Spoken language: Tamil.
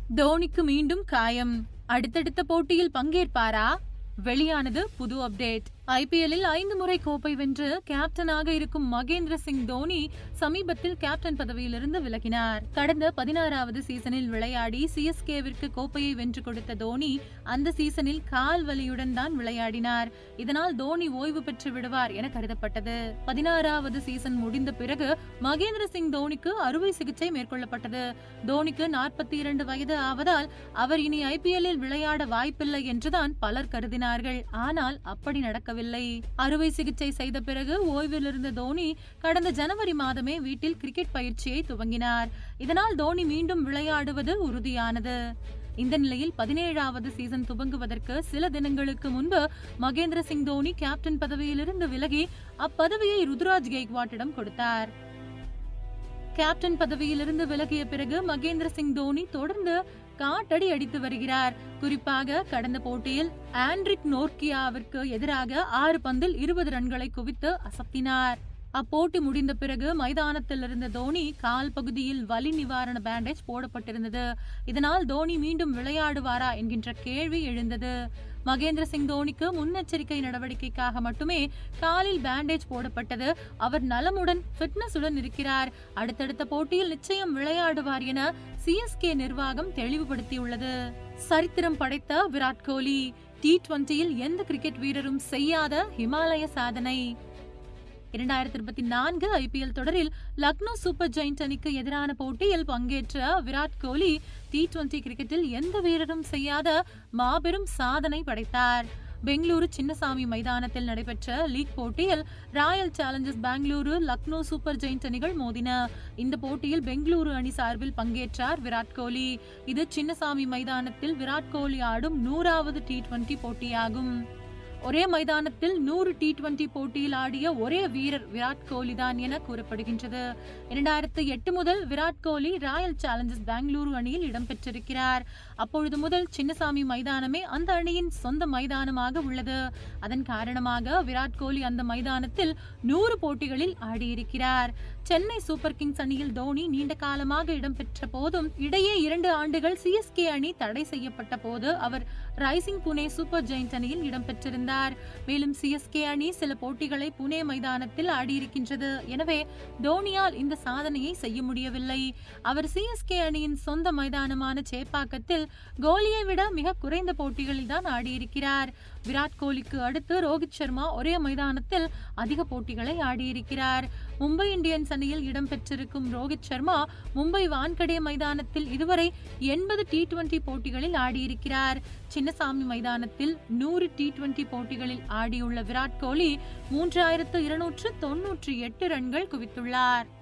தோனிக்கு மீண்டும் காயம் அடுத்தடுத்த போட்டியில் பங்கேற்பாரா வெளியானது புது அப்டேட் ஐபிஎல்லில் ஐந்து முறை கோப்பை வென்று கேப்டனாக இருக்கும் மகேந்திர சிங் தோனி சமீபத்தில் கேப்டன் பதவியிலிருந்து விலகினார் கடந்த பதினாறாவது சீசனில் விளையாடி சிஎஸ்கேவிற்கு கோப்பையை வென்று கொடுத்த தோனி அந்த சீசனில் கால் வலியுடன் தான் விளையாடினார் இதனால் தோனி ஓய்வு பெற்று விடுவார் என கருதப்பட்டது பதினாறாவது சீசன் முடிந்த பிறகு மகேந்திர சிங் தோனிக்கு அறுவை சிகிச்சை மேற்கொள்ளப்பட்டது தோனிக்கு நாற்பத்தி இரண்டு வயது ஆவதால் அவர் இனி ஐபிஎல்லில் விளையாட வாய்ப்பில்லை என்றுதான் பலர் கருதினார்கள் ஆனால் அப்படி நடக்கவில்லை அறுவை சிகிச்சை செய்த பிறகு ஓய்வில் இருந்த தோனி கடந்த ஜனவரி மாதமே வீட்டில் கிரிக்கெட் பயிற்சியை துவங்கினார் இதனால் தோனி மீண்டும் விளையாடுவது உறுதியானது இந்த நிலையில் பதினேழாவது சீசன் துவங்குவதற்கு சில தினங்களுக்கு முன்பு மகேந்திர சிங் தோனி கேப்டன் பதவியிலிருந்து விலகி அப்பதவியை ருத்ராஜ் கெய்க்வாட்டிடம் கொடுத்தார் கேப்டன் பதவியிலிருந்து விலகிய பிறகு மகேந்திர சிங் தோனி தொடர்ந்து காட்டடி அடித்து வருகிறார் குறிப்பாக கடந்த போட்டியில் ஆண்ட்ரிக் நோர்கியாவிற்கு எதிராக ஆறு பந்தில் இருபது ரன்களை குவித்து அசத்தினார் அப்போட்டி முடிந்த பிறகு மைதானத்தில் இருந்த தோனி கால் பகுதியில் வலி நிவாரண பேண்டேஜ் போடப்பட்டிருந்தது இதனால் தோனி மீண்டும் விளையாடுவாரா என்கின்ற கேள்வி எழுந்தது மகேந்திர சிங் தோனிக்கு முன்னெச்சரிக்கை நடவடிக்கைக்காக மட்டுமே காலில் பேண்டேஜ் போடப்பட்டது அவர் நலமுடன் ஃபிட்னஸுடன் இருக்கிறார் அடுத்தடுத்த போட்டியில் நிச்சயம் விளையாடுவார் என சிஎஸ்கே நிர்வாகம் தெளிவுபடுத்தியுள்ளது சரித்திரம் படைத்த விராட் கோலி டி டுவெண்டியில் எந்த கிரிக்கெட் வீரரும் செய்யாத ஹிமாலய சாதனை இரண்டாயிரத்தி இருபத்தி நான்கு ஐபிஎல் தொடரில் லக்னோ சூப்பர் ஜெயிண்ட் அணிக்கு எதிரான போட்டியில் பங்கேற்ற விராட் கோலி டி டுவெண்டி கிரிக்கெட்டில் எந்த வீரரும் செய்யாத மாபெரும் சாதனை படைத்தார் பெங்களூரு சின்னசாமி மைதானத்தில் நடைபெற்ற லீக் போட்டியில் Royal Challengers Bengaluru Lucknow Super Giant அணிகள் மோதின இந்த போட்டியில் பெங்களூரு அணி சார்பில் பங்கேற்றார் விராட் கோலி இது சின்னசாமி மைதானத்தில் விராட் கோலி ஆடும் நூறாவது டி டுவெண்டி போட்டியாகும் ஒரே மைதானத்தில் நூறு டி டுவெண்டி போட்டியில் ஆடிய ஒரே வீரர் விராட் கோலி தான் என கூறப்படுகின்றது இரண்டாயிரத்து எட்டு முதல் விராட் கோலி ராயல் சேலஞ்சர்ஸ் பெங்களூரு அணியில் இடம்பெற்றிருக்கிறார் அப்பொழுது முதல் சின்னசாமி மைதானமே அந்த அணியின் சொந்த மைதானமாக உள்ளது அதன் காரணமாக விராட் கோலி அந்த மைதானத்தில் நூறு போட்டிகளில் ஆடியிருக்கிறார் சென்னை சூப்பர் கிங்ஸ் அணியில் தோனி நீண்ட காலமாக இடம்பெற்ற போதும் இடையே இரண்டு ஆண்டுகள் சிஎஸ்கே அணி தடை செய்யப்பட்ட போது அவர் ரைசிங் புனே சூப்பர் ஜெயிண்ட் அணியில் இடம்பெற்றிருந்தார் மேலும் சிஎஸ்கே அணி சில போட்டிகளை புனே மைதானத்தில் ஆடியிருக்கின்றது எனவே தோனியால் இந்த சாதனையை செய்ய முடியவில்லை அவர் சிஎஸ்கே அணியின் சொந்த மைதானமான சேப்பாக்கத்தில் கோலியை விட மிக குறைந்த போட்டிகளில் தான் ஆடியிருக்கிறார் விராட் கோலிக்கு அடுத்து ரோஹித் சர்மா ஒரே மைதானத்தில் அதிக போட்டிகளை ஆடியிருக்கிறார் மும்பை இந்தியன்ஸ் அணியில் இடம்பெற்றிருக்கும் ரோஹித் சர்மா மும்பை வான்கடே மைதானத்தில் இதுவரை எண்பது டி டுவெண்டி போட்டிகளில் ஆடியிருக்கிறார் சின்னசாமி மைதானத்தில் நூறு டி டுவெண்டி போட்டிகளில் ஆடியுள்ள விராட் கோலி மூன்றாயிரத்து இருநூற்று தொன்னூற்றி எட்டு ரன்கள் குவித்துள்ளார்